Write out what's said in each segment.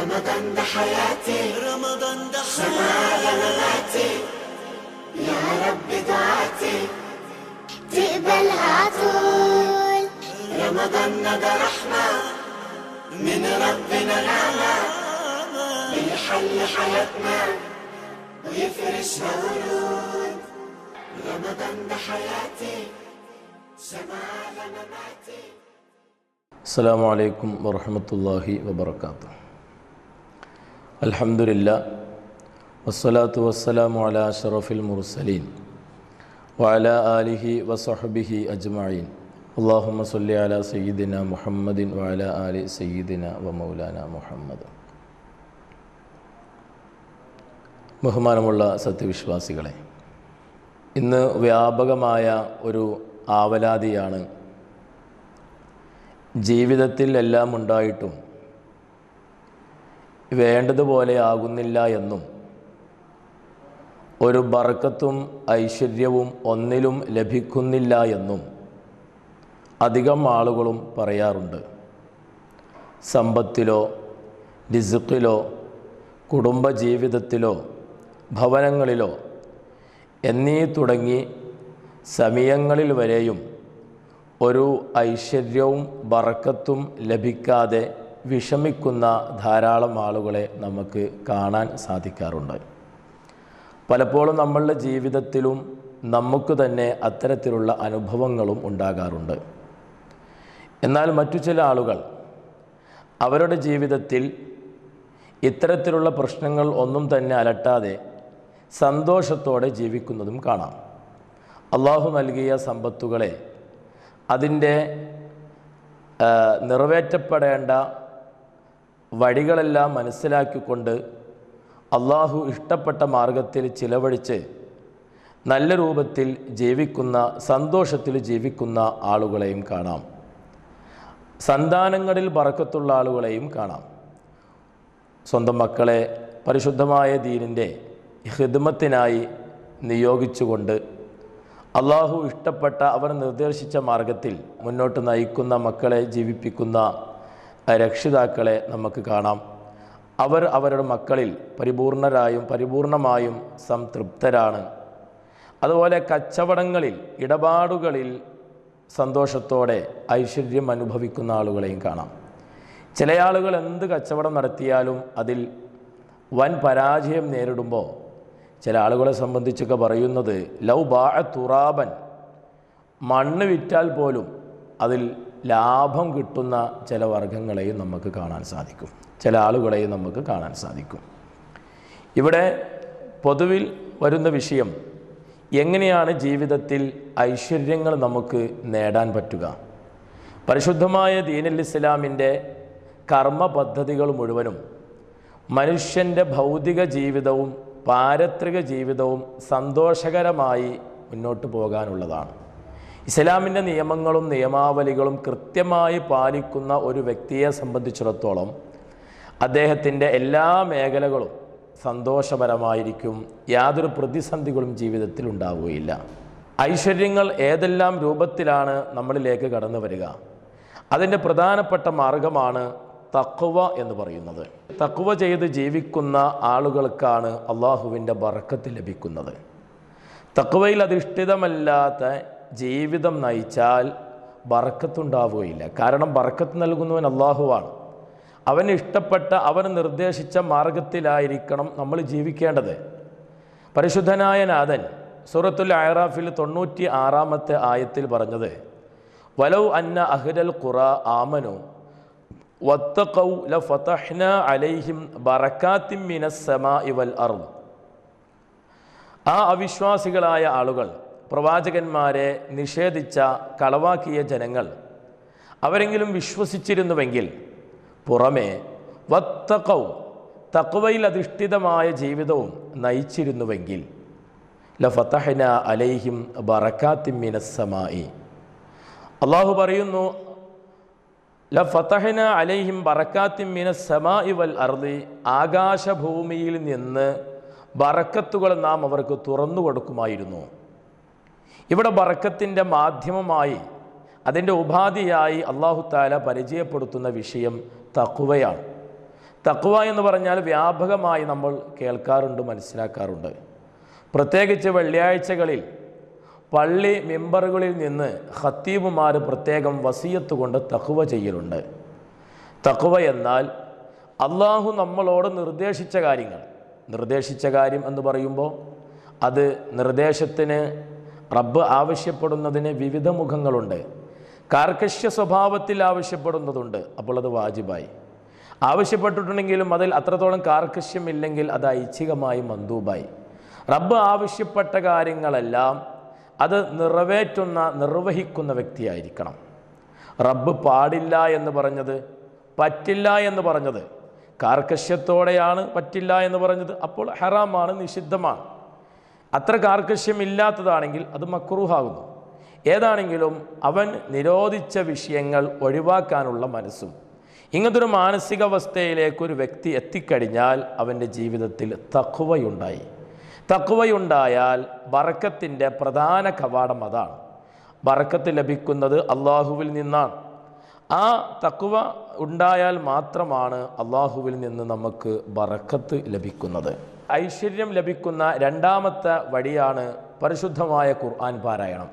رمضان ده حياتي رمضان ده سماع مماتي يا رب دعاتي تقبلها عطول رمضان ده رحمة من ربنا نعمة بيحل حياتنا ويفرشها ورود رمضان ده حياتي سماع مماتي السلام عليكم ورحمة الله وبركاته الحمد لله والصلاة والسلام على أشرف المرسلين وعلى آله وصحبه أجمعين اللهم صل على سيدنا محمد وعلى آل سيدنا ومولانا മുഹമ്മദ് ബഹുമാനമുള്ള സത്യവിശ്വാസികളെ ഇന്ന് വ്യാപകമായ ഒരു ആവലാതിയാണ് ജീവിതത്തിൽ എല്ലാം ഉണ്ടായിട്ടും വേണ്ടതുപോലെ ആകുന്നില്ല എന്നും ഒരു ബർക്കത്തും ഐശ്വര്യവും ഒന്നിലും ലഭിക്കുന്നില്ല എന്നും അധികം ആളുകളും പറയാറുണ്ട് സമ്പത്തിലോ ഡിസുക്കിലോ കുടുംബജീവിതത്തിലോ ഭവനങ്ങളിലോ എന്നീ തുടങ്ങി സമയങ്ങളിൽ വരെയും ഒരു ഐശ്വര്യവും ബറക്കത്തും ലഭിക്കാതെ വിഷമിക്കുന്ന ധാരാളം ആളുകളെ നമുക്ക് കാണാൻ സാധിക്കാറുണ്ട് പലപ്പോഴും നമ്മളുടെ ജീവിതത്തിലും നമുക്ക് തന്നെ അത്തരത്തിലുള്ള അനുഭവങ്ങളും ഉണ്ടാകാറുണ്ട് എന്നാൽ മറ്റു ചില ആളുകൾ അവരുടെ ജീവിതത്തിൽ ഇത്തരത്തിലുള്ള പ്രശ്നങ്ങൾ ഒന്നും തന്നെ അലട്ടാതെ സന്തോഷത്തോടെ ജീവിക്കുന്നതും കാണാം അള്ളാഹു നൽകിയ സമ്പത്തുകളെ അതിൻ്റെ ആ, നിറവേറ്റപ്പെടേണ്ട വഴികളെല്ലാം മനസ്സിലാക്കിക്കൊണ്ട് അള്ളാഹു ഇഷ്ടപ്പെട്ട മാർഗത്തിൽ ചിലവഴിച്ച് നല്ല രൂപത്തിൽ ജീവിക്കുന്ന സന്തോഷത്തിൽ ജീവിക്കുന്ന ആളുകളെയും കാണാം സന്താനങ്ങളിൽ ബറക്കത്തുള്ള ആളുകളെയും കാണാം സ്വന്തം മക്കളെ പരിശുദ്ധമായ ദീനിൻ്റെ ഹിദ്മത്തിനായി നിയോഗിച്ചുകൊണ്ട് അള്ളാഹു ഇഷ്ടപ്പെട്ട അവർ നിർദ്ദേശിച്ച മാർഗത്തിൽ മുന്നോട്ട് നയിക്കുന്ന മക്കളെ ജീവിപ്പിക്കുന്ന രക്ഷിതാക്കളെ നമുക്ക് കാണാം അവർ അവരുടെ മക്കളിൽ പരിപൂർണരായും പരിപൂർണമായും സംതൃപ്തരാണ് അതുപോലെ കച്ചവടങ്ങളിൽ ഇടപാടുകളിൽ സന്തോഷത്തോടെ ഐശ്വര്യം അനുഭവിക്കുന്ന ആളുകളെയും കാണാം ചില ആളുകൾ എന്ത് കച്ചവടം നടത്തിയാലും അതിൽ വൻ പരാജയം നേരിടുമ്പോൾ ചില ആളുകളെ സംബന്ധിച്ചൊക്കെ പറയുന്നത് ലൗ ബാ തുറാബൻ മണ്ണ് വിറ്റാൽ പോലും അതിൽ ലാഭം കിട്ടുന്ന ചില വർഗങ്ങളെയും നമുക്ക് കാണാൻ സാധിക്കും ചില ആളുകളെയും നമുക്ക് കാണാൻ സാധിക്കും ഇവിടെ പൊതുവിൽ വരുന്ന വിഷയം എങ്ങനെയാണ് ജീവിതത്തിൽ ഐശ്വര്യങ്ങൾ നമുക്ക് നേടാൻ പറ്റുക പരിശുദ്ധമായ ദീനുൽ ഇസ്ലാമിൻ്റെ കർമ്മ പദ്ധതികൾ മുഴുവനും മനുഷ്യൻ്റെ ഭൗതിക ജീവിതവും പാരത്രിക ജീവിതവും സന്തോഷകരമായി മുന്നോട്ട് പോകാനുള്ളതാണ് ഇസ്ലാമിൻ്റെ നിയമങ്ങളും നിയമാവലികളും കൃത്യമായി പാലിക്കുന്ന ഒരു വ്യക്തിയെ സംബന്ധിച്ചിടത്തോളം അദ്ദേഹത്തിൻ്റെ എല്ലാ മേഖലകളും സന്തോഷപരമായിരിക്കും യാതൊരു പ്രതിസന്ധികളും ജീവിതത്തിൽ ഉണ്ടാവുകയില്ല ഐശ്വര്യങ്ങൾ ഏതെല്ലാം രൂപത്തിലാണ് നമ്മളിലേക്ക് കടന്നു വരിക അതിൻ്റെ പ്രധാനപ്പെട്ട മാർഗമാണ് തക്കുവ എന്ന് പറയുന്നത് തക്കുവ ചെയ്ത് ജീവിക്കുന്ന ആളുകൾക്കാണ് അള്ളാഹുവിൻ്റെ ബറക്കത്ത് ലഭിക്കുന്നത് തക്കുവയിൽ അധിഷ്ഠിതമല്ലാത്ത ജീവിതം നയിച്ചാൽ ബറക്കത്തുണ്ടാവുകയില്ല കാരണം ബറക്കത്ത് നൽകുന്നവൻ അള്ളാഹുവാണ് അവൻ ഇഷ്ടപ്പെട്ട അവൻ നിർദ്ദേശിച്ച മാർഗത്തിലായിരിക്കണം നമ്മൾ ജീവിക്കേണ്ടത് പരിശുദ്ധനായ നാഥൻ സൂറത്തുൽ അയറാഫിൽ തൊണ്ണൂറ്റി ആറാമത്തെ ആയത്തിൽ പറഞ്ഞത് വലൗ അന്ന അഹ്ലൽ ഖുറ ആമനു വത്തഖൗ ലഫതഹ്ന അലൈഹിം ബറകാത്തിൻ മിനസ് സമാഇ വൽ അർദ് ആ അവിശ്വാസികളായ ആളുകൾ പ്രവാചകന്മാരെ നിഷേധിച്ച കളവാക്കിയ ജനങ്ങൾ അവരെങ്കിലും വിശ്വസിച്ചിരുന്നുവെങ്കിൽ പുറമേ വത്തക്കവും തക്വയിൽ അധിഷ്ഠിതമായ ജീവിതവും നയിച്ചിരുന്നുവെങ്കിൽ ലഫതഹന അലൈഹിം ബറക്കാത്തിൻ മിനസ്സമായി അള്ളാഹു പറയുന്നു ലഫതഹന അലൈഹിം ബറക്കാത്തിൻ മിനസ്സമായി വൽ അർദി ആകാശഭൂമിയിൽ നിന്ന് ബറക്കത്തുകൾ നാം അവർക്ക് തുറന്നു കൊടുക്കുമായിരുന്നു ഇവിടെ ബറക്കത്തിൻ്റെ മാധ്യമമായി അതിൻ്റെ ഉപാധിയായി അള്ളാഹു താല പരിചയപ്പെടുത്തുന്ന വിഷയം തക്കുവയാണ് തക്വ എന്ന് പറഞ്ഞാൽ വ്യാപകമായി നമ്മൾ കേൾക്കാറുണ്ട് മനസ്സിലാക്കാറുണ്ട് പ്രത്യേകിച്ച് വെള്ളിയാഴ്ചകളിൽ പള്ളി മെമ്പറുകളിൽ നിന്ന് ഖത്തീബുമാർ പ്രത്യേകം വസീയത്ത് കൊണ്ട് തഖ്വ ചെയ്യലുണ്ട് തഖ്വ എന്നാൽ അള്ളാഹു നമ്മളോട് നിർദ്ദേശിച്ച കാര്യങ്ങൾ നിർദ്ദേശിച്ച കാര്യം എന്ന് പറയുമ്പോൾ അത് നിർദ്ദേശത്തിന് റബ്ബ് ആവശ്യപ്പെടുന്നതിന് വിവിധ മുഖങ്ങളുണ്ട് കാർക്കശ്യ സ്വഭാവത്തിൽ ആവശ്യപ്പെടുന്നതുണ്ട് അപ്പോൾ അത് വാജിബായി ആവശ്യപ്പെട്ടിട്ടുണ്ടെങ്കിലും അതിൽ അത്രത്തോളം കാർക്കശ്യമില്ലെങ്കിൽ അത് ഐച്ഛികമായി മന്ദൂബായി റബ്ബ് ആവശ്യപ്പെട്ട കാര്യങ്ങളെല്ലാം അത് നിറവേറ്റുന്ന നിർവഹിക്കുന്ന വ്യക്തിയായിരിക്കണം റബ്ബ് പാടില്ല എന്ന് പറഞ്ഞത് പറ്റില്ല എന്ന് പറഞ്ഞത് കാർക്കശ്യത്തോടെയാണ് പറ്റില്ല എന്ന് പറഞ്ഞത് അപ്പോൾ ഹറാമാണ് നിഷിദ്ധമാണ് അത്ര കാർക്കശ്യമില്ലാത്തതാണെങ്കിൽ അത് മക്രൂഹാകുന്നു ഏതാണെങ്കിലും അവൻ നിരോധിച്ച വിഷയങ്ങൾ ഒഴിവാക്കാനുള്ള മനസ്സും ഇങ്ങനത്തെ ഒരു മാനസികാവസ്ഥയിലേക്ക് ഒരു വ്യക്തി എത്തിക്കഴിഞ്ഞാൽ അവൻ്റെ ജീവിതത്തിൽ തഖ്വയുണ്ടായി തഖ്വയുണ്ടായാൽ ബറക്കത്തിൻ്റെ പ്രധാന കവാടം അതാണ് ബറക്കത്ത് ലഭിക്കുന്നത് അള്ളാഹുവിൽ നിന്നാണ് ആ തക്കുവ ഉണ്ടായാൽ മാത്രമാണ് അള്ളാഹുവിൽ നിന്ന് നമുക്ക് ബറക്കത്ത് ലഭിക്കുന്നത് ഐശ്വര്യം ലഭിക്കുന്ന രണ്ടാമത്തെ വഴിയാണ് പരിശുദ്ധമായ ഖുർആൻ പാരായണം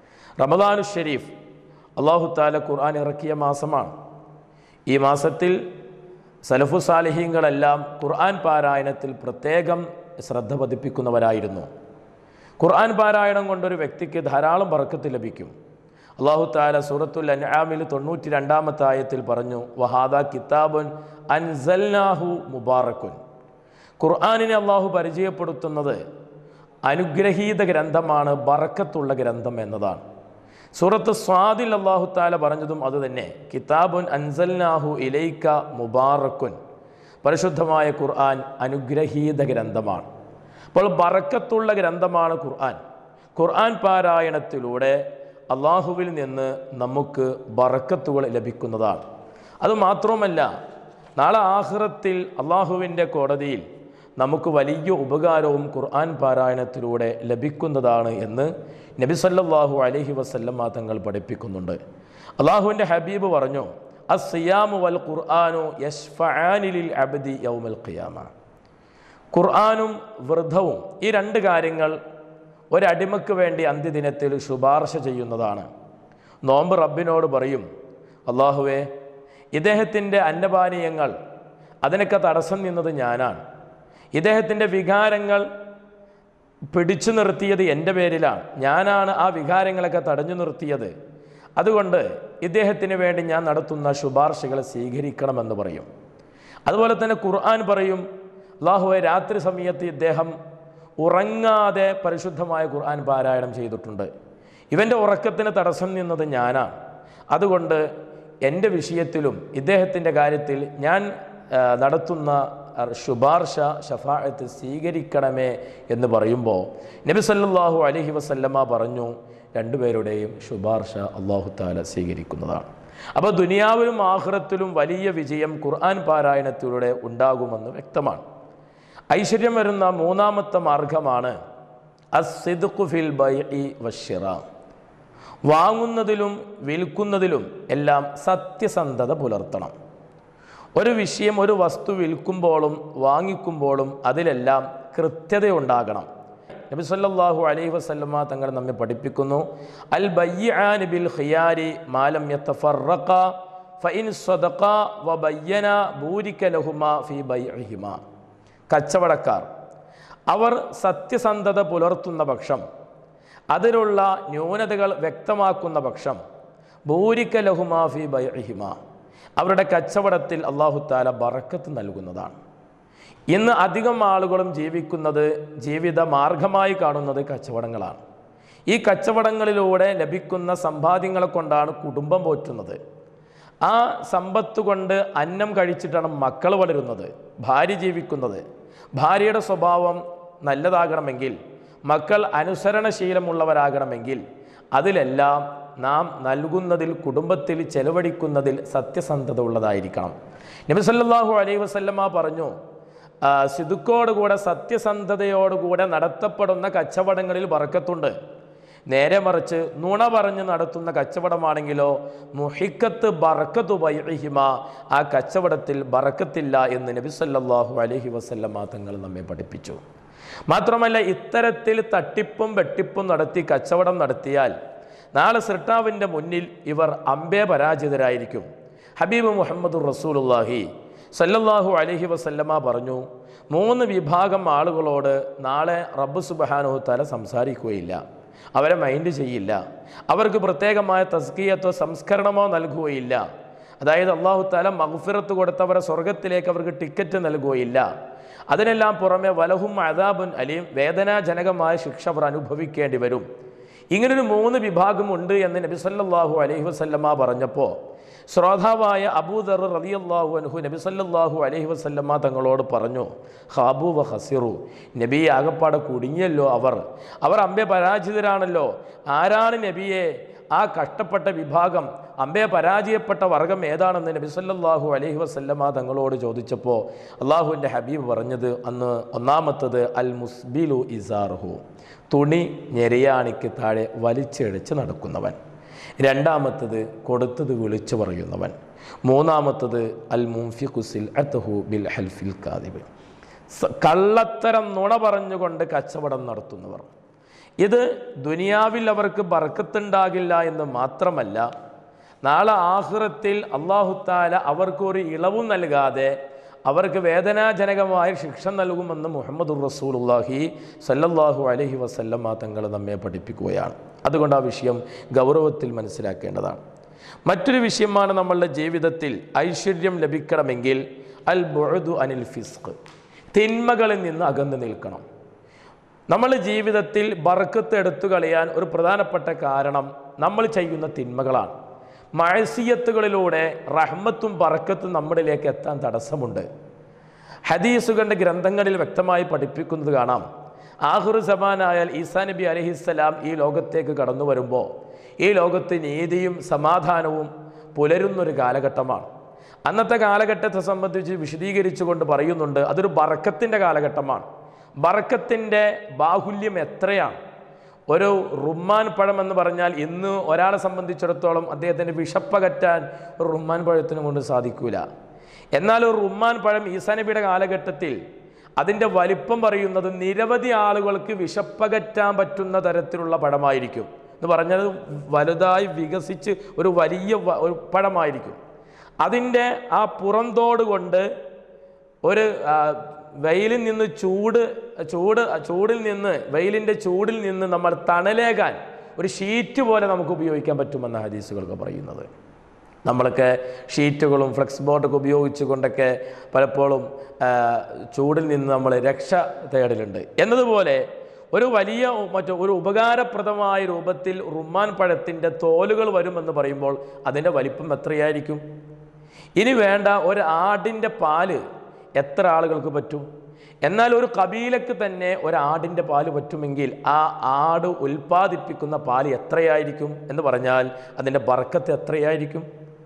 റമദാനു ഷെരീഫ് അള്ളാഹു താല ഖുർആൻ ഇറക്കിയ മാസമാണ് ഈ മാസത്തിൽ സലഫു സാലിഹീങ്ങളെല്ലാം ഖുർആൻ പാരായണത്തിൽ പ്രത്യേകം ശ്രദ്ധ പതിപ്പിക്കുന്നവരായിരുന്നു ഖുർആൻ പാരായണം കൊണ്ടൊരു വ്യക്തിക്ക് ധാരാളം ബറക്കത്ത് ലഭിക്കും അള്ളാഹു താല സൂറത്തുൽ അൻആമിൽ തൊണ്ണൂറ്റി രണ്ടാമത്തെ ആയത്തിൽ പറഞ്ഞു വഹാദ കിതാബുൻ അൻസൽനാഹു മുബാറക്കുൻ ഖുർആാനിനെ അള്ളാഹു പരിചയപ്പെടുത്തുന്നത് അനുഗ്രഹീത ഗ്രന്ഥമാണ് ബറക്കത്തുള്ള ഗ്രന്ഥം എന്നതാണ് സൂറത്ത് സ്വാദിൽ അള്ളാഹു താല പറഞ്ഞതും അതുതന്നെ കിതാബുൻ അൻസൽനാഹു ഇലൈക്ക മുബാറക്കുൻ പരിശുദ്ധമായ ഖുർആൻ അനുഗ്രഹീത ഗ്രന്ഥമാണ് അപ്പോൾ ബറക്കത്തുള്ള ഗ്രന്ഥമാണ് ഖുർആൻ ഖുർആൻ പാരായണത്തിലൂടെ അള്ളാഹുവിൽ നിന്ന് നമുക്ക് ബറക്കത്തുകൾ ലഭിക്കുന്നതാണ് അതുമാത്രവുമല്ല നാളെ ആഹ്റത്തിൽ അള്ളാഹുവിൻ്റെ കോടതിയിൽ നമുക്ക് വലിയ ഉപകാരവും ഖുർആൻ പാരായണത്തിലൂടെ ലഭിക്കുന്നതാണ് എന്ന് നബി സല്ലല്ലാഹു അലൈഹി വസല്ലമ തങ്ങൾ പഠിപ്പിക്കുന്നുണ്ട് അള്ളാഹുവിൻ്റെ ഹബീബ് പറഞ്ഞു അസിയാമു വൽ ഖുർആാനു യഷ്ഫാനിലിൽ അബദി യൗമൽ ഖിയാമ ഖുർആാനും വൃദ്ധവും ഈ രണ്ട് കാര്യങ്ങൾ ഒരടിമയ്ക്ക് വേണ്ടി അന്ത്യദിനത്തിൽ ശുപാർശ ചെയ്യുന്നതാണ് നോമ്പ് റബ്ബിനോട് പറയും അള്ളാഹുവേ ഇദ്ദേഹത്തിൻ്റെ അന്നപാനീയങ്ങൾ അതിനൊക്കെ തടസ്സം നിന്നത് ഞാനാണ് ഇദ്ദേഹത്തിൻ്റെ വികാരങ്ങൾ പിടിച്ചു നിർത്തിയത് എൻ്റെ പേരിലാണ് ഞാനാണ് ആ വികാരങ്ങളൊക്കെ തടഞ്ഞു നിർത്തിയത് അതുകൊണ്ട് ഇദ്ദേഹത്തിന് വേണ്ടി ഞാൻ നടത്തുന്ന ശുപാർശകൾ സ്വീകരിക്കണമെന്ന് പറയും അതുപോലെ തന്നെ ഖുർആൻ പറയും അള്ളാഹുവെ രാത്രി സമയത്ത് ഇദ്ദേഹം ഉറങ്ങാതെ പരിശുദ്ധമായ ഖുർആൻ പാരായണം ചെയ്തിട്ടുണ്ട് ഇവൻ്റെ ഉറക്കത്തിന് തടസ്സം നിന്നത് ഞാനാണ് അതുകൊണ്ട് എൻ്റെ വിഷയത്തിലും ഇദ്ദേഹത്തിൻ്റെ കാര്യത്തിൽ ഞാൻ ആ, നടത്തുന്ന ആ, ശുപാർശ ഷഫായത്ത് സ്വീകരിക്കണമേ എന്ന് പറയുമ്പോൾ നബി സല്ലല്ലാഹു അലൈഹി വസല്ലമ പറഞ്ഞു രണ്ടുപേരുടെയും ശുപാർശ അള്ളാഹു താല സ്വീകരിക്കുന്നതാണ് അപ്പോൾ ദുനിയാവിലും ആഹ്റത്തിലും വലിയ വിജയം ഖുർആൻ പാരായണത്തിലൂടെ ഉണ്ടാകുമെന്ന് വ്യക്തമാണ് ഐശ്വര്യം വരുന്ന മൂന്നാമത്തെ മാർഗമാണ് അസിദ്ഖു ഫിൽ ബൈഇ വഷിറ വാങ്ങുന്നതിലും വിൽക്കുന്നതിലും എല്ലാം സത്യസന്ധത പുലർത്തണം ഒരു വിഷയം ഒരു വസ്തു വിൽക്കുമ്പോഴും വാങ്ങിക്കുമ്പോഴും അതിലെല്ലാം കൃത്യതയുണ്ടാകണം നബി സല്ലല്ലാഹു അലൈഹി വസല്ലമ തങ്ങൾ നമ്മെ പഠിപ്പിക്കുന്നു അൽ ബയ്യാൻ ബിൽ ഖിയാരി മാലം യത്തഫറഖ ഫഇൻ സ്വദഖ വ ബയ്യന ബൂരിക ലഹുമാ ഫി ബൈഇഹിമ കച്ചവടക്കാർ അവർ സത്യസന്ധത പുലർത്തുന്ന പക്ഷം അതിലുള്ള ന്യൂനതകൾ വ്യക്തമാക്കുന്ന പക്ഷം ബൂരിക ലഹുമാ ഫി ബൈഇഹിമ അവരുടെ കച്ചവടത്തിൽ അള്ളാഹു താല ബറക്കത്ത് നൽകുന്നതാണ് ഇന്ന് അധികം ആളുകളും ജീവിക്കുന്നത് ജീവിത മാർഗമായി കാണുന്നത് കച്ചവടങ്ങളാണ് ഈ കച്ചവടങ്ങളിലൂടെ ലഭിക്കുന്ന സമ്പാദ്യങ്ങളെ കൊണ്ടാണ് കുടുംബം പോറ്റുന്നത് ആ സമ്പത്ത് കൊണ്ട് അന്നം കഴിച്ചിട്ടാണ് മക്കൾ വളരുന്നത് ഭാര്യ ജീവിക്കുന്നത് ഭാര്യയുടെ സ്വഭാവം നല്ലതാകണമെങ്കിൽ മക്കൾ അനുസരണശീലമുള്ളവരാകണമെങ്കിൽ അതിലെല്ലാം നാം നൽകുന്നതിൽ കുടുംബത്തിൽ ചെലവഴിക്കുന്നതിൽ സത്യസന്ധത ഉള്ളതായിരിക്കണം നബി സല്ലല്ലാഹു അലൈഹി വസല്ലമ പറഞ്ഞു ആ, സിദുക്കോടുകൂടെ സത്യസന്ധതയോടുകൂടെ നടത്തപ്പെടുന്ന കച്ചവടങ്ങളിൽ ബറക്കത്തുണ്ട് നേരെ മറിച്ച് നുണ പറഞ്ഞ് നടത്തുന്ന കച്ചവടമാണെങ്കിലോ മുഹിക്കത്ത് ബറക്കത്തു ബൈഹിമ ആ കച്ചവടത്തിൽ ബറക്കത്തില്ല എന്ന് നബി സല്ലല്ലാഹു അലൈഹി വസല്ലമ തങ്ങൾ നമ്മെ പഠിപ്പിച്ചു മാത്രമല്ല ഇത്തരത്തിൽ തട്ടിപ്പും വെട്ടിപ്പും നടത്തി കച്ചവടം നടത്തിയാൽ നാളെ സൃഷ്ടാവിൻ്റെ മുന്നിൽ ഇവർ അമ്പേ പരാജിതരായിരിക്കും ഹബീബ് മുഹമ്മദ് റസൂലുള്ളാഹി സല്ലല്ലാഹു അലൈഹി വസല്ലമ പറഞ്ഞു മൂന്ന് വിഭാഗം ആളുകളോട് നാളെ റബ്ബ് സുബഹാനു തല സംസാരിക്കുകയില്ല അവരെ മൈൻഡ് ചെയ്യില്ല അവർക്ക് പ്രത്യേകമായ തസ്കിയത്തോ സംസ്കരണമോ നൽകുകയില്ല അതായത് അള്ളാഹു താല മഗ്ഫിറത്ത് കൊടുത്തവരെ സ്വർഗത്തിലേക്ക് അവർക്ക് ടിക്കറ്റ് നൽകുകയില്ല അതിനെല്ലാം പുറമെ വലഹും അദാബുൻ അലിയും വേദനാജനകമായ ശിക്ഷ അവർ അനുഭവിക്കേണ്ടി വരും ഇങ്ങനൊരു മൂന്ന് വിഭാഗമുണ്ട് എന്ന് നബി സല്ലല്ലാഹു അലൈഹി വസല്ലമ പറഞ്ഞപ്പോൾ ശ്രോതാവായ അബൂദർ റളിയല്ലാഹു അൻഹു നബി സല്ലല്ലാഹു അലൈഹി വസല്ലമ തങ്ങളോട് പറഞ്ഞു ഹാബു വ ഹസിറു നബി ആകപ്പാടെ കുടുങ്ങിയല്ലോ അവർ അവർ അമ്പെ പരാജിതരാണല്ലോ ആരാണ് നബിയെ ആ കഷ്ടപ്പെട്ട വിഭാഗം അമ്പയെ പരാജയപ്പെട്ട വർഗം ഏതാണെന്ന് നബി സല്ലല്ലാഹു അലൈഹി വസല്ലമ തങ്ങളോട് ചോദിച്ചപ്പോൾ അള്ളാഹുവിൻ്റെ ഹബീബ് പറഞ്ഞത് അന്ന് ഒന്നാമത്തത് അൽ മുസ്ബിലു ഇസാർഹു തുണി ഞെരിയാണിക്ക് താഴെ വലിച്ചിഴച്ച് നടക്കുന്നവൻ രണ്ടാമത്തത് കൊടുത്തത് വിളിച്ചു പറയുന്നവൻ മൂന്നാമത്തത് അൽ മുംഫിഖുസിൽ അത്തഹു ബിൽ ഹൽഫിൽ കാദിബ് സ- കള്ളത്തരം നുണ പറഞ്ഞുകൊണ്ട് കച്ചവടം നടത്തുന്നവർ ഇത് ദുനിയാവിൽ അവർക്ക് ബർക്കത്തുണ്ടാകില്ല എന്ന് മാത്രമല്ല നാളെ ആഹ്റത്തിൽ അള്ളാഹുത്താല അവർക്കൊരു ഇളവും നൽകാതെ അവർക്ക് വേദനാജനകമായ ശിക്ഷ നൽകുമെന്ന് മുഹമ്മദ് റസൂലുള്ളാഹി സല്ലല്ലാഹു അലൈഹി വസല്ലമ തങ്ങൾ നമ്മെ പഠിപ്പിക്കുകയാണ് അതുകൊണ്ട് ആ വിഷയം ഗൗരവത്തിൽ മനസ്സിലാക്കേണ്ടതാണ് മറ്റൊരു വിഷയമാണ് നമ്മളുടെ ജീവിതത്തിൽ ഐശ്വര്യം ലഭിക്കണമെങ്കിൽ അൽ ബുഅദു അനിൽ ഫിസ്ഖ് തിന്മകളിൽ നിന്ന് അകന്നു നിൽക്കണം നമ്മൾ ജീവിതത്തിൽ ബർക്കത്ത് എടുത്തു കളയാൻ ഒരു പ്രധാനപ്പെട്ട കാരണം നമ്മൾ ചെയ്യുന്ന തിന്മകളാണ് മഴസിയത്തുകളിലൂടെ റഹ്മത്തും ബർക്കത്തും നമ്മളിലേക്ക് എത്താൻ തടസ്സമുണ്ട് ഹദീസുകളുടെ ഗ്രന്ഥങ്ങളിൽ വ്യക്തമായി പഠിപ്പിക്കുന്നത് കാണാം ആഹുർ സമാനായാൽ ഈസാ നബി അലഹിസ്സലാം ഈ ലോകത്തേക്ക് കടന്നു വരുമ്പോൾ ഈ ലോകത്ത് നീതിയും സമാധാനവും പുലരുന്നൊരു കാലഘട്ടമാണ് അന്നത്തെ കാലഘട്ടത്തെ സംബന്ധിച്ച് വിശദീകരിച്ചുകൊണ്ട് പറയുന്നുണ്ട് അതൊരു ബറക്കത്തിൻ്റെ കാലഘട്ടമാണ് ബറക്കത്തിൻ്റെ ബാഹുല്യം എത്രയാണ് ഒരു റുമ്മാൻ പഴം എന്ന് പറഞ്ഞാൽ ഇന്ന് ഒരാളെ സംബന്ധിച്ചിടത്തോളം അദ്ദേഹത്തിൻ്റെ വിഷപ്പകറ്റാൻ ഒരു റുമ്മാൻ പഴത്തിനും കൊണ്ട് സാധിക്കൂല എന്നാൽ ഒരു റുമ്മാൻ പഴം ഈസാ നബിയുടെ കാലഘട്ടത്തിൽ അതിൻ്റെ വലിപ്പം പറയുന്നത് നിരവധി ആളുകൾക്ക് വിഷപ്പകറ്റാൻ പറ്റുന്ന തരത്തിലുള്ള പഴമായിരിക്കും എന്ന് പറഞ്ഞത് വലുതായി വികസിച്ച് ഒരു വലിയ വ- ഒരു പഴമായിരിക്കും അതിൻ്റെ ആ പുറന്തോട് കൊണ്ട് ഒരു ആ, വെയിലിൽ നിന്ന് ചൂട് ചൂട് ചൂടിൽ നിന്ന് വെയിലിൻ്റെ ചൂടിൽ നിന്ന് നമ്മൾ തണലേകാൻ ഒരു ഷീറ്റ് പോലെ നമുക്ക് ഉപയോഗിക്കാൻ പറ്റുമെന്ന ഹദീസുകളൊക്കെ പറയുന്നത് നമ്മളൊക്കെ ഷീറ്റുകളും ഫ്ലെക്സ് ബോർഡൊക്കെ ഉപയോഗിച്ചുകൊണ്ടൊക്കെ പലപ്പോഴും ആ, ചൂടിൽ നിന്ന് നമ്മൾ രക്ഷ തേടലുണ്ട് എന്നതുപോലെ ഒരു വലിയ മറ്റു ഒരു ഉപകാരപ്രദമായ രൂപത്തിൽ റുമ്മാൻ പഴത്തിൻ്റെ തോലുകൾ വരുമെന്ന് പറയുമ്പോൾ അതിൻ്റെ വലിപ്പം എത്രയായിരിക്കും ഇനി വേണ്ട ഒരു ആടിൻ്റെ പാല് എത്ര ആളുകൾക്ക് പറ്റും എന്നാൽ ഒരു കബീലക്ക് തന്നെ ഒരു ആടിൻ്റെ പാല് പറ്റുമെങ്കിൽ ആ ആട് ഉൽപ്പാദിപ്പിക്കുന്ന പാല് എത്രയായിരിക്കും എന്ന് പറഞ്ഞാൽ അതിൻ്റെ ബർക്കത്ത് എത്രയായിരിക്കും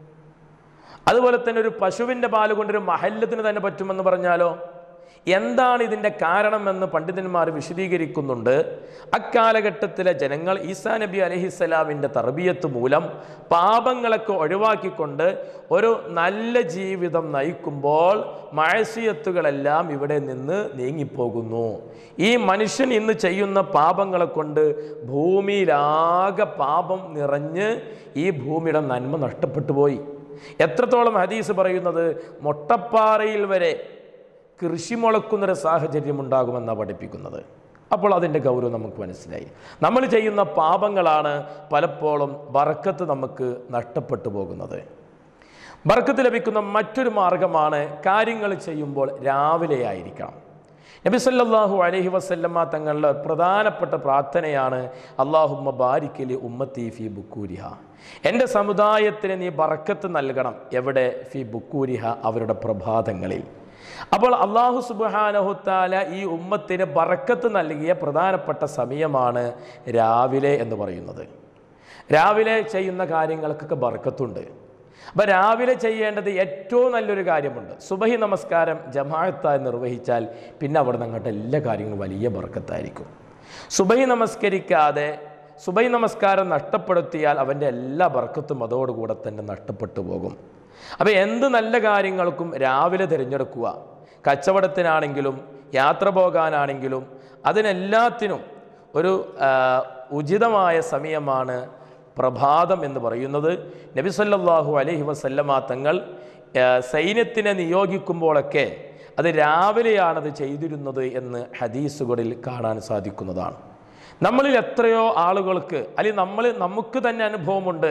അതുപോലെ തന്നെ ഒരു പശുവിൻ്റെ പാല് കൊണ്ടൊരു മഹല്ലത്തിന് തന്നെ പറ്റുമെന്ന് പറഞ്ഞാലോ എന്താണ് ഇതിൻ്റെ കാരണമെന്ന് പണ്ഡിതന്മാർ വിശദീകരിക്കുന്നുണ്ട് അക്കാലഘട്ടത്തിലെ ജനങ്ങൾ ഈസാ നബി അലഹിസ്സലാമിൻ്റെ തർബിയത്ത് മൂലം പാപങ്ങളൊക്കെ ഒഴിവാക്കിക്കൊണ്ട് ഒരു നല്ല ജീവിതം നയിക്കുമ്പോൾ മഴസിയത്തുകളെല്ലാം ഇവിടെ നിന്ന് നീങ്ങിപ്പോകുന്നു ഈ മനുഷ്യൻ ഇന്ന് ചെയ്യുന്ന പാപങ്ങളെ കൊണ്ട് ഭൂമിയിലാകെ പാപം നിറഞ്ഞ് ഈ ഭൂമിയുടെ നന്മ നഷ്ടപ്പെട്ടു പോയി എത്രത്തോളം ഹദീസ് പറയുന്നത് മൊട്ടപ്പാറയിൽ വരെ കൃഷി മുളക്കുന്നൊരു സാഹചര്യം ഉണ്ടാകുമെന്നാണ് പഠിപ്പിക്കുന്നത് അപ്പോൾ അതിൻ്റെ ഗൗരവം നമുക്ക് മനസ്സിലായി നമ്മൾ ചെയ്യുന്ന പാപങ്ങളാണ് പലപ്പോഴും ബർക്കത്ത് നമുക്ക് നഷ്ടപ്പെട്ടു പോകുന്നത് ബർക്കത്ത് ലഭിക്കുന്ന മറ്റൊരു മാർഗമാണ് കാര്യങ്ങൾ ചെയ്യുമ്പോൾ രാവിലെ ആയിരിക്കണം നബി സല്ലല്ലാഹു അലൈഹി വസല്ലമ തങ്ങളുടെ പ്രധാനപ്പെട്ട പ്രാർത്ഥനയാണ് അള്ളാഹുമ്മ ബാരിക്കലി ഉമ്മത്തി ഫി ബുക്കൂരിഹ എൻ്റെ സമുദായത്തിന് നീ ബർക്കത്ത് നൽകണം എവിടെ ഫി ബുക്കൂരിഹ അവരുടെ പ്രഭാതങ്ങളിൽ അപ്പോൾ അള്ളാഹു സുബാനഹുത്താല ഈ ഉമ്മത്തിന് ബറക്കത്ത് നൽകിയ പ്രധാനപ്പെട്ട സമയമാണ് രാവിലെ എന്ന് പറയുന്നത് രാവിലെ ചെയ്യുന്ന കാര്യങ്ങൾക്കൊക്കെ ബർക്കത്തുണ്ട് അപ്പം രാവിലെ ചെയ്യേണ്ടത് ഏറ്റവും നല്ലൊരു കാര്യമുണ്ട് സുബഹി നമസ്കാരം ജമാഅത്തായി നിർവഹിച്ചാൽ പിന്നെ അവിടെ നിന്ന് അങ്ങോട്ട് എല്ലാ കാര്യങ്ങളും വലിയ ബർക്കത്തായിരിക്കും സുബഹി നമസ്കരിക്കാതെ സുബൈ നമസ്കാരം നഷ്ടപ്പെടുത്തിയാൽ അവൻ്റെ എല്ലാ ബർക്കത്തും അതോടുകൂടെ തന്നെ നഷ്ടപ്പെട്ടു പോകും അപ്പോൾ എന്ത് നല്ല കാര്യങ്ങൾക്കും രാവിലെ തിരഞ്ഞെടുക്കുക കച്ചവടത്തിനാണെങ്കിലും യാത്ര പോകാനാണെങ്കിലും അതിനെല്ലാത്തിനും ഒരു ആ, ഉചിതമായ സമയമാണ് പ്രഭാതം എന്ന് പറയുന്നത് നബി സല്ലല്ലാഹു അലൈഹി വസല്ലമ തങ്ങൾ ആ, സൈന്യത്തിനെ നിയോഗിക്കുമ്പോഴൊക്കെ അത് രാവിലെയാണത് ചെയ്തിരുന്നത് എന്ന് ഹദീസുകളിൽ കാണാൻ സാധിക്കുന്നതാണ് നമ്മളിൽ എത്രയോ ആളുകൾക്ക് അല്ലെങ്കിൽ നമ്മൾ നമുക്ക് തന്നെ അനുഭവമുണ്ട്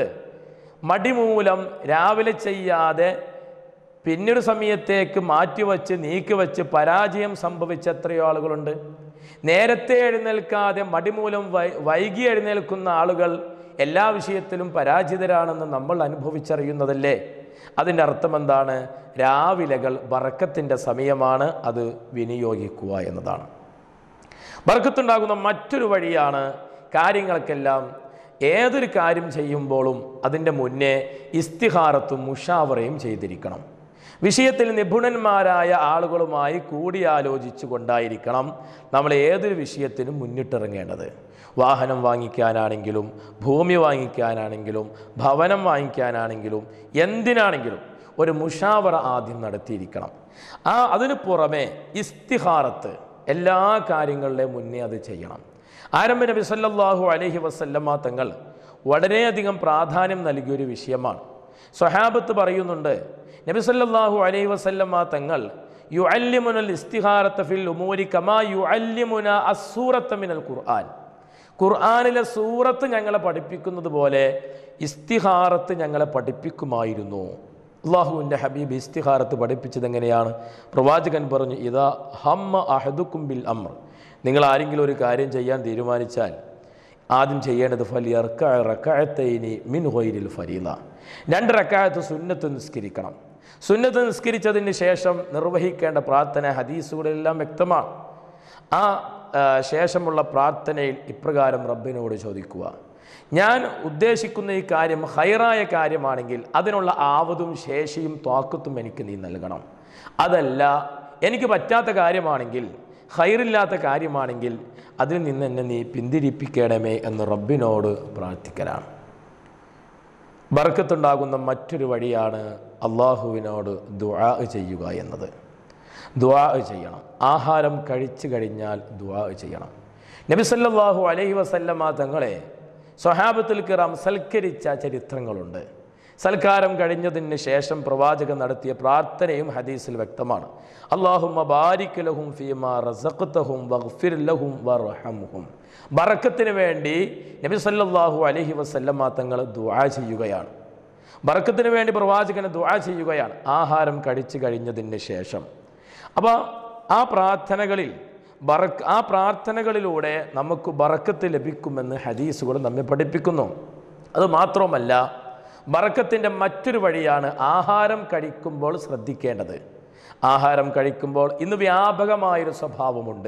മടി മൂലം രാവിലെ ചെയ്യാതെ പിന്നീട് സമയത്തേക്ക് മാറ്റിവെച്ച് നീക്കിവെച്ച് പരാജയം സംഭവിച്ച എത്രയോ ആളുകളുണ്ട് നേരത്തെ എഴുന്നേൽക്കാതെ മടിമൂലം വൈ വൈകി എഴുന്നേൽക്കുന്ന ആളുകൾ എല്ലാ വിഷയത്തിലും പരാജിതരാണെന്ന് നമ്മൾ അനുഭവിച്ചറിയുന്നതല്ലേ അതിൻ്റെ അർത്ഥം എന്താണ് രാവിലെകൾ ബറക്കത്തിൻ്റെ സമയമാണ് അത് വിനിയോഗിക്കുക എന്നതാണ് ബർക്കത്തുണ്ടാകുന്ന മറ്റൊരു വഴിയാണ് കാര്യങ്ങൾക്കെല്ലാം ഏതൊരു കാര്യം ചെയ്യുമ്പോഴും അതിൻ്റെ മുന്നേ ഇസ്തിഹാറത്തും മുഷാവറയും ചെയ്തിരിക്കണം വിഷയത്തിൽ നിപുണന്മാരായ ആളുകളുമായി കൂടിയാലോചിച്ചു കൊണ്ടായിരിക്കണം നമ്മൾ ഏതൊരു വിഷയത്തിനും മുന്നിട്ടിറങ്ങേണ്ടത് വാഹനം വാങ്ങിക്കാനാണെങ്കിലും ഭൂമി വാങ്ങിക്കാനാണെങ്കിലും ഭവനം വാങ്ങിക്കാനാണെങ്കിലും എന്തിനാണെങ്കിലും ഒരു മുഷാവറ ആദ്യം നടത്തിയിരിക്കണം ആ അതിന് പുറമെ ഇസ്തിഹാറത്ത് എല്ലാ കാര്യങ്ങളുടെ മുന്നേ അത് ചെയ്യണം ആരംഭ നബി സല്ലല്ലാഹു അലൈഹി വസല്ലമ തങ്ങൾ വളരെയധികം പ്രാധാന്യം നൽകിയൊരു വിഷയമാണ് സ്വഹാബത്ത് പറയുന്നുണ്ട് നബി സല്ലല്ലാഹു അലൈഹി വസല്ലമ തങ്ങൾ യു അല്ലിമുനൽ ഇസ്തിഹാറത്ത ഫിൽ ഉമൂരി കമാ യു അല്ലിമുന അസൂറത്ത മിനൽ ഖുർആൻ ഖുർആാനിലെ സൂറത്ത് ഞങ്ങളെ പഠിപ്പിക്കുന്നത് പോലെ ഇസ്തിഹാറത്ത് ഞങ്ങളെ പഠിപ്പിക്കുമായിരുന്നു അള്ളാഹുവിൻ്റെ ഹബീബ് ഇസ്തിഹാറത്ത് പഠിപ്പിച്ചത് എങ്ങനെയാണ് പ്രവാചകൻ പറഞ്ഞു ഇതാ ഹമ്മ അഹദുക്കും ബിൽ അമ്ര നിങ്ങൾ ആരെങ്കിലും ഒരു കാര്യം ചെയ്യാൻ തീരുമാനിച്ചാൽ ആദ്യം ചെയ്യേണ്ടത് ഫലി റക്കായത്തൈനി മിൻ ഹൊയിരിൽ ഫരീല രണ്ട് റക്കായത്ത് സുന്നത്ത് നിസ്കരിക്കണം സുന്നത്ത് നിസ്കരിച്ചതിന് ശേഷം നിർവഹിക്കേണ്ട പ്രാർത്ഥന ഹദീസുകളെല്ലാം വ്യക്തമാണ് ആ ആ, ശേഷമുള്ള പ്രാർത്ഥനയിൽ ഇപ്രകാരം റബ്ബിനോട് ചോദിക്കുക ഞാൻ ഉദ്ദേശിക്കുന്ന ഈ കാര്യം ഹൈറായ കാര്യമാണെങ്കിൽ അതിനുള്ള ആവതും ശേഷിയും ത്വാക്കത്തും എനിക്ക് നീ നൽകണം അതല്ല എനിക്ക് പറ്റാത്ത കാര്യമാണെങ്കിൽ ഹൈറില്ലാത്ത കാര്യമാണെങ്കിൽ അതിൽ നിന്ന് എന്നെ നീ പിന്തിരിപ്പിക്കണമേ എന്ന് റബ്ബിനോട് പ്രാർത്ഥിക്കലാണ് ബർക്കത്തുണ്ടാകുന്ന മറ്റൊരു വഴിയാണ് അള്ളാഹുവിനോട് ദുആ ചെയ്യുക എന്നത് ദുആ ചെയ്യണം ആഹാരം കഴിച്ചു കഴിഞ്ഞാൽ ദുആ ചെയ്യണം നബി സല്ലല്ലാഹു അലൈഹി വസല്ലമ തങ്ങളെ സ്വഹാബത്തുൽ കിറാം സൽക്കരിച്ച ചരിത്രങ്ങളുണ്ട് സൽക്കാരം കഴിഞ്ഞതിന് ശേഷം പ്രവാചകൻ നടത്തിയ പ്രാർത്ഥനയും ഹദീസിൽ വ്യക്തമാണ് അള്ളാഹുമ്മ ബാരിക് ലഹും ഫീമാ റസഖ്തഹും വഗ്ഫിർ ലഹും വർഹംഹും ബറക്കത്തിന് വേണ്ടി നബി സല്ലല്ലാഹു അലൈഹി വസല്ലമ തങ്ങൾ ദുആ ചെയ്യുകയാണ് ബറക്കത്തിന് വേണ്ടി പ്രവാചകന് ദുആ ചെയ്യുകയാണ് ആഹാരം കഴിച്ചു കഴിഞ്ഞതിന് ശേഷം അപ്പോൾ ആ പ്രാർത്ഥനകളിൽ ബറക്ക് ആ പ്രാർത്ഥനകളിലൂടെ നമുക്ക് ബറക്കത്ത് ലഭിക്കുമെന്ന് ഹദീസുകൾ നമ്മെ പഠിപ്പിക്കുന്നു അത് മാത്രമല്ല ബറക്കത്തിൻ്റെ മറ്റൊരു വഴിയാണ് ആഹാരം കഴിക്കുമ്പോൾ ശ്രദ്ധിക്കേണ്ടത് ആഹാരം കഴിക്കുമ്പോൾ ഇന്ന് വ്യാപകമായൊരു സ്വഭാവമുണ്ട്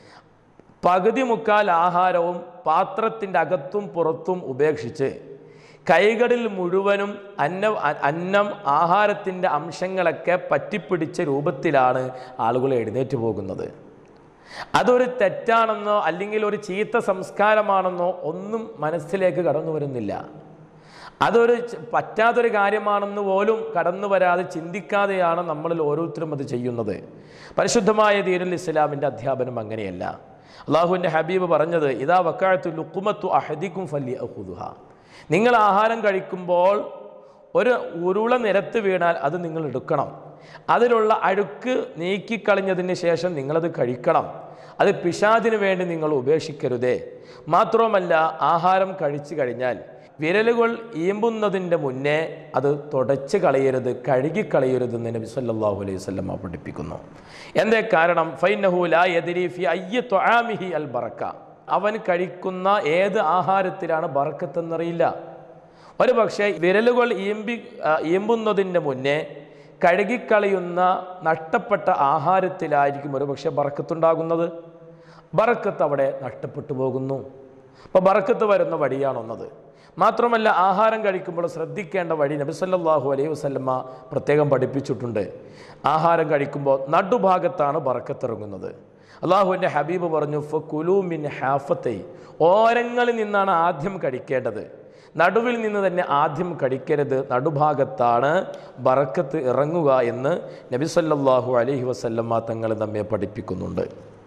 പകുതി മുക്കാൽ ആഹാരവും പാത്രത്തിൻ്റെ അകത്തും പുറത്തും ഉപേക്ഷിച്ച് കൈകളിൽ മുഴുവനും അന്ന അ- അന്നം ആഹാരത്തിൻ്റെ അംശങ്ങളൊക്കെ പറ്റിപ്പിടിച്ച രൂപത്തിലാണ് ആളുകൾ എഴുന്നേറ്റ് പോകുന്നത് അതൊരു തെറ്റാണെന്നോ അല്ലെങ്കിൽ ഒരു ചീത്ത സംസ്കാരമാണെന്നോ ഒന്നും മനസ്സിലേക്ക് കടന്നു വരുന്നില്ല അതൊരു ച- പറ്റാത്തൊരു കാര്യമാണെന്ന് പോലും കടന്നു വരാതെ ചിന്തിക്കാതെയാണ് നമ്മളിൽ ഓരോരുത്തരും അത് ചെയ്യുന്നത് പരിശുദ്ധമായ ദീനുൽ ഇസ്ലാമിൻ്റെ അധ്യാപനം അങ്ങനെയല്ല അള്ളാഹുവിൻ്റെ ഹബീബ് പറഞ്ഞത് ഇതാ വക്കാഴത്തു ലുക്കുമത്തു അഹദിക്കും ഫല്ലി അഹുദുഹ നിങ്ങൾ ആഹാരം കഴിക്കുമ്പോൾ ഒരു ഉരുള നിരത്ത് വീണാൽ അത് നിങ്ങൾ എടുക്കണം അതിലുള്ള അഴുക്ക് നീക്കിക്കളഞ്ഞതിന് ശേഷം നിങ്ങളത് കഴിക്കണം അത് പിശാചിന് വേണ്ടി നിങ്ങൾ ഉപേക്ഷിക്കരുതേ മാത്രവുമല്ല ആഹാരം കഴിച്ചു കഴിഞ്ഞാൽ വിരലുകൾ ഈമ്പുന്നതിൻ്റെ മുന്നേ അത് തുടച്ച് കളയരുത് കഴുകിക്കളയരുതെന്ന് നബി സല്ലല്ലാഹു അലൈഹി വസല്ലമ പഠിപ്പിക്കുന്നു എന്തേ കാരണം ഫൈനഹു ലാ യദ്രി ഫി അയ്യ ത്വആമിഹി അൽ ബറക്ക അവൻ കഴിക്കുന്ന ഏത് ആഹാരത്തിലാണ് ബറക്കത്തെന്നറിയില്ല ഒരു പക്ഷേ വിരലുകൾ ഈമ്പി ആ, ഈമ്പുന്നതിൻ്റെ മുന്നേ കഴുകിക്കളയുന്ന നഷ്ടപ്പെട്ട ആഹാരത്തിലായിരിക്കും ഒരു പക്ഷേ ബറക്കത്തുണ്ടാകുന്നത് ബറക്കത്ത് അവിടെ നഷ്ടപ്പെട്ടു പോകുന്നു അപ്പോൾ ബറക്കത്ത് വരുന്ന വഴിയാണൊന്നത് മാത്രമല്ല ആഹാരം കഴിക്കുമ്പോൾ ശ്രദ്ധിക്കേണ്ട വഴി നബി സല്ലല്ലാഹു അലൈഹി വസല്ലമ പ്രത്യേകം പഠിപ്പിച്ചിട്ടുണ്ട് ആഹാരം കഴിക്കുമ്പോൾ നടുഭാഗത്താണ് ബറക്കത്തിറങ്ങുന്നത് അള്ളാഹുവിൻ്റെ ഹബീബ് പറഞ്ഞു ഫുലു മിൻ ഹാഫത്തെ ഓരങ്ങളിൽ നിന്നാണ് ആദ്യം കഴിക്കേണ്ടത് നടുവിൽ നിന്ന് തന്നെ ആദ്യം കഴിക്കരുത് നടുഭാഗത്താണ് ബറക്കത്ത് ഇറങ്ങുക എന്ന് നബി സല്ലല്ലാഹു അലൈഹി വസല്ലമ്മ തങ്ങൾ നമ്മെ പഠിപ്പിക്കുന്നുണ്ട്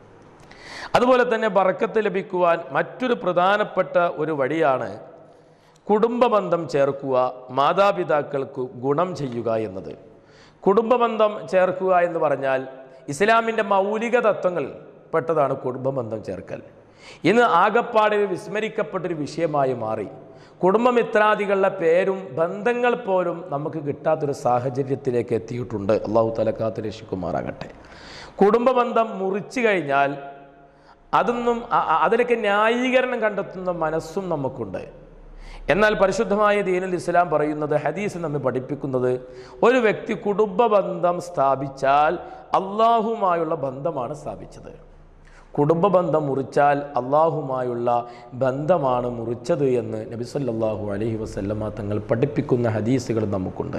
അതുപോലെ തന്നെ ബറക്കത്ത് ലഭിക്കുവാൻ മറ്റൊരു പ്രധാനപ്പെട്ട ഒരു വഴിയാണ് കുടുംബബന്ധം ചേർക്കുക മാതാപിതാക്കൾക്ക് ഗുണം ചെയ്യുക എന്നത് കുടുംബബന്ധം ചേർക്കുക എന്ന് പറഞ്ഞാൽ ഇസ്ലാമിൻ്റെ മൗലിക തത്വങ്ങൾ പെട്ടതാണ് കുടുംബബന്ധം ചേർക്കൽ ഇന്ന് ആകപ്പാടെ ഒരു വിസ്മരിക്കപ്പെട്ടൊരു വിഷയമായി മാറി കുടുംബമിത്രാദികളുടെ പേരും ബന്ധങ്ങൾ പോലും നമുക്ക് കിട്ടാത്തൊരു സാഹചര്യത്തിലേക്ക് എത്തിയിട്ടുണ്ട് അള്ളാഹു തലക്കാത്ത് രക്ഷിക്കുമാറാകട്ടെ കുടുംബബന്ധം മുറിച്ചു കഴിഞ്ഞാൽ അതൊന്നും അ- അ- അതിലൊക്കെ ന്യായീകരണം കണ്ടെത്തുന്ന മനസ്സും നമുക്കുണ്ട് എന്നാൽ പരിശുദ്ധമായ ദീനുൽ ഇസ്ലാം പറയുന്നത് ഹദീസ് നമ്മെ പഠിപ്പിക്കുന്നത് ഒരു വ്യക്തി കുടുംബ ബന്ധം സ്ഥാപിച്ചാൽ അള്ളാഹുമായുള്ള ബന്ധമാണ് സ്ഥാപിച്ചത് കുടുംബ ബന്ധം മുറിച്ചാൽ അള്ളാഹുമായുള്ള ബന്ധമാണ് മുറിച്ചത് എന്ന് നബി സല്ലല്ലാഹു അലൈഹി വസല്ലമ തങ്ങൾ പഠിപ്പിക്കുന്ന ഹദീസുകൾ നമുക്കുണ്ട്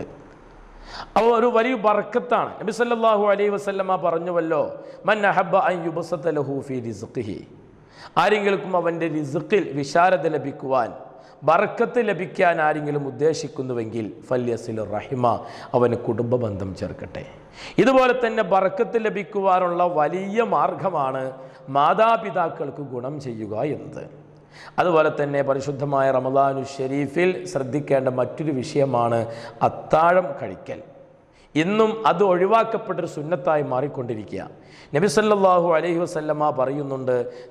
അപ്പോൾ ഒരു വലിയ ബർക്കത്താണ് നബി സല്ലല്ലാഹു അലൈഹി വസല്ലമ പറഞ്ഞുവല്ലോ മൻ അഹബ്ബ അൻ യുബസത ലഹു ഫീ റിസ്ഖിഹി ആരെങ്കിലും അവൻ്റെ റിസ്ഖിൽ വിശാലത ലഭിക്കുവാൻ ബർക്കത്ത് ലഭിക്കാൻ ആരെങ്കിലും ഉദ്ദേശിക്കുന്നുവെങ്കിൽ ഫല്യസിൽ റഹിമ അവന് കുടുംബ ബന്ധം ചേർക്കട്ടെ ഇതുപോലെ തന്നെ ബർക്കത്ത് ലഭിക്കുവാനുള്ള വലിയ മാർഗമാണ് മാതാപിതാക്കൾക്ക് ഗുണം ചെയ്യുക എന്നത് അതുപോലെ തന്നെ പരിശുദ്ധമായ റമദാനു ഷെരീഫിൽ ശ്രദ്ധിക്കേണ്ട മറ്റൊരു വിഷയമാണ് അത്താഴം കഴിക്കൽ ഇന്നും അത് ഒഴിവാക്കപ്പെട്ടൊരു സുന്നത്തായി മാറിക്കൊണ്ടിരിക്കുക നബി സല്ലല്ലാഹു അലൈഹി വസല്ലമ പറയുന്നുണ്ട്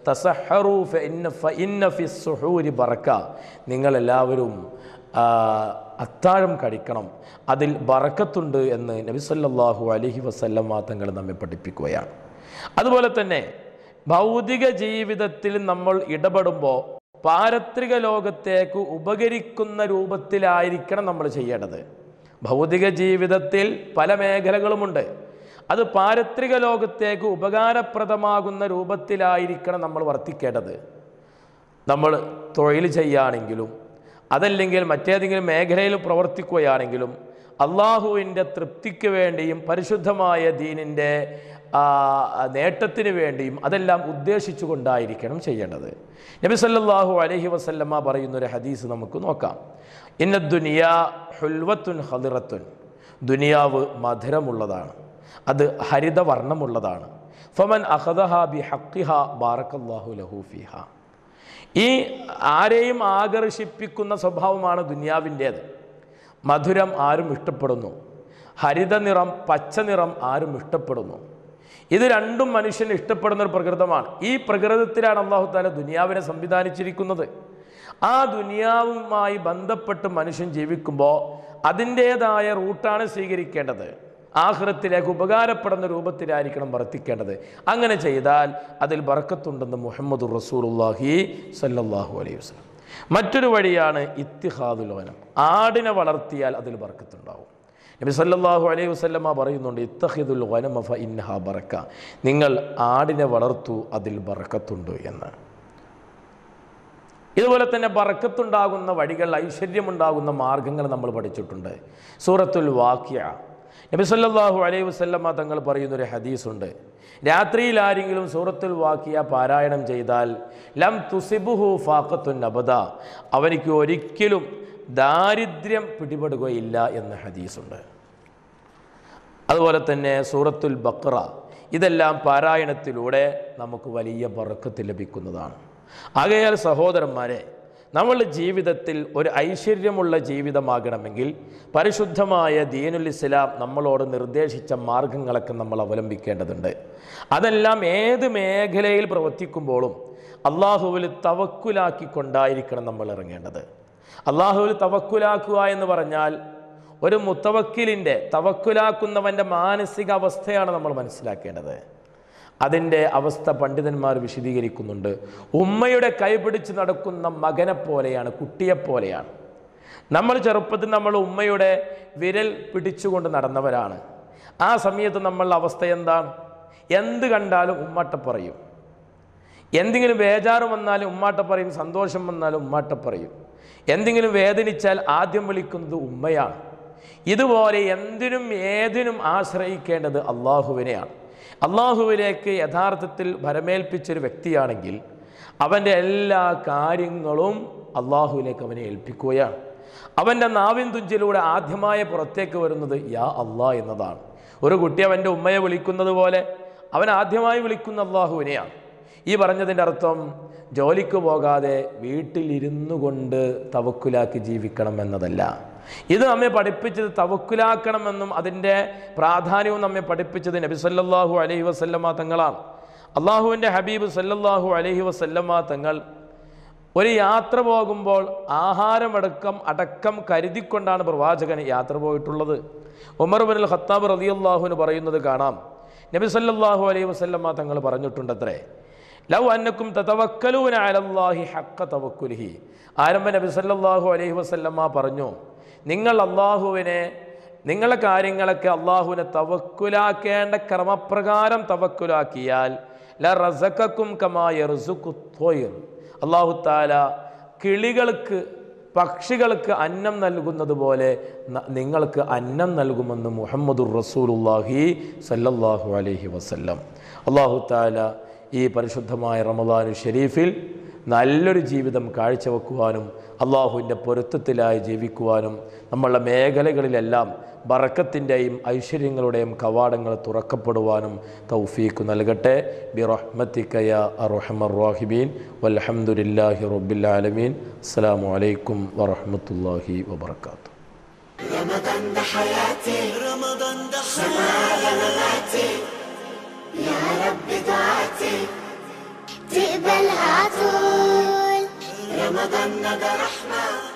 തസഹറു ഫഇന്ന ഫഇന്ന ഫി സുഹൂരി ബറക്ക നിങ്ങളെല്ലാവരും ആ, അത്താഴം കഴിക്കണം അതിൽ ബറക്കത്തുണ്ട് എന്ന് നബി സല്ലല്ലാഹു അലൈഹി വസല്ലമ തങ്ങൾ നമ്മെ പഠിപ്പിക്കുകയാണ് അതുപോലെ തന്നെ ഭൗതിക ജീവിതത്തിൽ നമ്മൾ ഇടപെടുമ്പോൾ പാരത്രിക ലോകത്തേക്ക് ഉപകരിക്കുന്ന രൂപത്തിലായിരിക്കണം നമ്മൾ ചെയ്യേണ്ടത് ഭൗതിക ജീവിതത്തിൽ പല മേഖലകളുമുണ്ട് അത് പാരത്രിക ലോകത്തേക്ക് ഉപകാരപ്രദമാകുന്ന രൂപത്തിലായിരിക്കണം നമ്മൾ വർത്തിക്കേണ്ടത് നമ്മൾ തൊഴിൽ ചെയ്യുകയാണെങ്കിലും അതല്ലെങ്കിൽ മറ്റേതെങ്കിലും മേഖലയിൽ പ്രവർത്തിക്കുകയാണെങ്കിലും അള്ളാഹുവിൻ്റെ തൃപ്തിക്ക് വേണ്ടിയും പരിശുദ്ധമായ ദീനിൻ്റെ ആ, നേട്ടത്തിന് വേണ്ടിയും അതെല്ലാം ഉദ്ദേശിച്ചുകൊണ്ടായിരിക്കണം ചെയ്യേണ്ടത് നബി സല്ലല്ലാഹു അലൈഹി വസല്ലമ്മ പറയുന്നൊരു ഹദീസ് നമുക്ക് നോക്കാം ഇന്ന ദുനിയാ ഹുൽവത്തുൻ ഹദിറത്തുൻ ദുനിയാവ് മധുരമുള്ളതാണ് അത് ഹരിതവർണ്ണമുള്ളതാണ് ഫമൻ അഹദഹ ബി ഹക്കിഹ ബാറക്കല്ലാഹു ലഹു ഫിഹ ഈ ആരെയും ആകർഷിപ്പിക്കുന്ന സ്വഭാവമാണ് ദുനിയാവിൻ്റേത് മധുരം ആരും ഇഷ്ടപ്പെടുന്നു ഹരിത നിറം പച്ച നിറം ആരും ഇഷ്ടപ്പെടുന്നു ഇത് രണ്ടും മനുഷ്യന് ഇഷ്ടപ്പെടുന്ന ഒരു പ്രകൃതമാണ് ഈ പ്രകൃതത്തിലാണ് അള്ളാഹു താല ദുനിയാവിനെ സംവിധാനിച്ചിരിക്കുന്നത് ആ ദുനിയാവുമായി ബന്ധപ്പെട്ട് മനുഷ്യൻ ജീവിക്കുമ്പോൾ അതിൻ്റേതായ റൂട്ടാണ് സ്വീകരിക്കേണ്ടത് ആഹ്റത്തിലേക്ക് ഉപകാരപ്പെടുന്ന രൂപത്തിലായിരിക്കണം വർത്തിക്കേണ്ടത് അങ്ങനെ ചെയ്താൽ അതിൽ ബറക്കത്തുണ്ടെന്ന് മുഹമ്മദ് റസൂലുള്ളാഹി സല്ലല്ലാഹു അലൈഹി വസല്ലം മറ്റൊരു വഴിയാണ് ഇത്തിഹാദുലോനം ആടിനെ വളർത്തിയാൽ അതിൽ ബർക്കത്തുണ്ടാവും നബി സല്ലല്ലാഹു അലൈഹി വസല്ലമ പറയുന്നുണ്ട് ഇത്തഹിദുൽ വനമ ഫ ഇന്നഹ ബറക്ക നിങ്ങൾ ആടിനെ വളർത്തു അതിൽ ബറക്കത്തുണ്ട് എന്ന് ഇതുപോലെ തന്നെ ബറക്കത്തുണ്ടാകുന്ന വഴികൾ ഐശ്വര്യമുണ്ടാകുന്ന മാർഗങ്ങൾ നമ്മൾ പഠിച്ചിട്ടുണ്ട് സൂറത്തുൽ വാക്യ നബി സല്ലല്ലാഹു അലൈഹി വസല്ലമ തങ്ങൾ പറയുന്നൊരു ഹദീസുണ്ട് രാത്രിയിൽ ആരെങ്കിലും സൂറത്തുൽ വാക്യ പാരായണം ചെയ്താൽ ലം തുസിബുഹു ഫാഖത്തുൻ അബദ അവനിക്ക് ഒരിക്കലും ദാരിദ്ര്യം പിടിപെടുകയില്ല എന്ന ഹദീസുണ്ട് അതുപോലെ തന്നെ സൂറത്തുൽ ബക്ര ഇതെല്ലാം പാരായണത്തിലൂടെ നമുക്ക് വലിയ ബറക്കത്ത് ലഭിക്കുന്നതാണ് ആകയാൽ സഹോദരന്മാരെ നമ്മളുടെ ജീവിതത്തിൽ ഒരു ഐശ്വര്യമുള്ള ജീവിതമാകണമെങ്കിൽ പരിശുദ്ധമായ ദീനുൽ ഇസ്ലാം നമ്മളോട് നിർദ്ദേശിച്ച മാർഗങ്ങളൊക്കെ നമ്മൾ അവലംബിക്കേണ്ടതുണ്ട് അതെല്ലാം ഏത് മേഖലയിൽ പ്രവർത്തിക്കുമ്പോഴും അള്ളാഹുവിൽ തവക്കുലാക്കിക്കൊണ്ടായിരിക്കണം നമ്മൾ ഇറങ്ങേണ്ടത് അള്ളാഹുവിൽ തവക്കുലാക്കുക എന്ന് പറഞ്ഞാൽ ഒരു മുത്തവക്കിലിൻ്റെ തവക്കുലാക്കുന്നവൻ്റെ മാനസിക അവസ്ഥയാണ് നമ്മൾ മനസ്സിലാക്കേണ്ടത് അതിൻ്റെ അവസ്ഥ പണ്ഡിതന്മാർ വിശദീകരിക്കുന്നുണ്ട് ഉമ്മയുടെ കൈപിടിച്ച് നടക്കുന്ന മകനെ പോലെയാണ് കുട്ടിയെപ്പോലെയാണ് നമ്മൾ ചെറുപ്പത്തിൽ നമ്മൾ ഉമ്മയുടെ വിരൽ പിടിച്ചുകൊണ്ട് നടന്നവരാണ് ആ സമയത്ത് നമ്മളുടെ അവസ്ഥ എന്താണ് എന്ത് കണ്ടാലും ഉമ്മാട്ട പറയും എന്തെങ്കിലും ബേജാറ് വന്നാലും ഉമ്മാട്ട പറയും സന്തോഷം വന്നാലും ഉമ്മാട്ട പറയും എന്തെങ്കിലും വേദനിച്ചാൽ ആദ്യം വിളിക്കുന്നത് ഉമ്മയാണ് ഇതുപോലെ എന്തിനും ഏതിനും ആശ്രയിക്കേണ്ടത് അള്ളാഹുവിനെയാണ് അള്ളാഹുവിലേക്ക് യഥാർത്ഥത്തിൽ ഭരമേൽപ്പിച്ചൊരു വ്യക്തിയാണെങ്കിൽ അവൻ്റെ എല്ലാ കാര്യങ്ങളും അള്ളാഹുവിലേക്ക് അവനെ ഏൽപ്പിക്കുകയാണ് അവൻ്റെ നാവിൻ തുഞ്ചിലൂടെ ആദ്യമായി പുറത്തേക്ക് വരുന്നത് യാ അള്ളാ എന്നതാണ് ഒരു കുട്ടി അവൻ്റെ ഉമ്മയെ വിളിക്കുന്നത് പോലെ അവൻ ആദ്യമായി വിളിക്കുന്ന അള്ളാഹുവിനെയാണ് ഈ പറഞ്ഞതിൻ്റെ അർത്ഥം ജോലിക്ക് പോകാതെ വീട്ടിലിരുന്നു കൊണ്ട് തവക്കുലാക്കി ജീവിക്കണം എന്നതല്ല ഇത് നമ്മെ പഠിപ്പിച്ചത് തവക്കുലാക്കണമെന്നും അതിൻ്റെ പ്രാധാന്യവും നമ്മെ പഠിപ്പിച്ചത് നബി സല്ലല്ലാഹു അലൈഹി വസല്ലമ തങ്ങളാണ് അള്ളാഹുവിൻ്റെ ഹബീബ് സല്ലല്ലാഹു അലൈഹി വസല്ലമ തങ്ങൾ ഒരു യാത്ര പോകുമ്പോൾ ആഹാരമടക്കം അടക്കം കരുതിക്കൊണ്ടാണ് പ്രവാചകൻ യാത്ര പോയിട്ടുള്ളത് ഉമർ ബിൻ ഖത്താബ് റളിയല്ലാഹുവിന് പറയുന്നത് കാണാം നബി സല്ലല്ലാഹു അലൈഹി വസല്ലമ തങ്ങൾ പറഞ്ഞിട്ടുണ്ടത്രേ ലൗ അന്നക്കും തതവക്കലൂന അലല്ലാഹി ഹക്ക തവക്കുലിഹി ആരംഭ നബി സല്ലല്ലാഹു അലൈഹി വസല്ലമ പറഞ്ഞു നിങ്ങൾ അള്ളാഹുവിനെ നിങ്ങളെ കാര്യങ്ങളൊക്കെ അള്ളാഹുവിനെ തവക്കുലാക്കേണ്ട ക്രമപ്രകാരം തവക്കുലാക്കിയാൽ ല റസക്കും കമായ അള്ളാഹു താല കിളികൾക്ക് പക്ഷികൾക്ക് അന്നം നൽകുന്നത് പോലെ ന- നിങ്ങൾക്ക് അന്നം നൽകുമെന്ന് മുഹമ്മദുർ റസൂലുല്ലാഹി സല്ലല്ലാഹു അലൈഹി വസല്ലം അള്ളാഹു താല ഈ പരിശുദ്ധമായ റമദാനു ഷരീഫിൽ നല്ലൊരു ജീവിതം കാഴ്ചവെക്കുവാനും അള്ളാഹുവിൻ്റെ പൊരുത്തത്തിലായി ജീവിക്കുവാനും നമ്മളുടെ മേഖലകളിലെല്ലാം ബറക്കത്തിൻ്റെയും ഐശ്വര്യങ്ങളുടെയും കവാടങ്ങൾ തുറക്കപ്പെടുവാനും തൗഫീക്ക് നൽകട്ടെ ബിറഹ്മത്തിക്കയ അറഹമർ റാഹിബീൻ വൽഹംദുലില്ലാഹി റബ്ബിൽ ആലമീൻ അസ്സലാമു അലൈക്കും വറഹ്മത്തുള്ളാഹി വബർക്കാത്തു رمضان ده حياتي رمضان ده معايا مماتي يا رب دعاتي تقبلها طول رمضان ده رحمة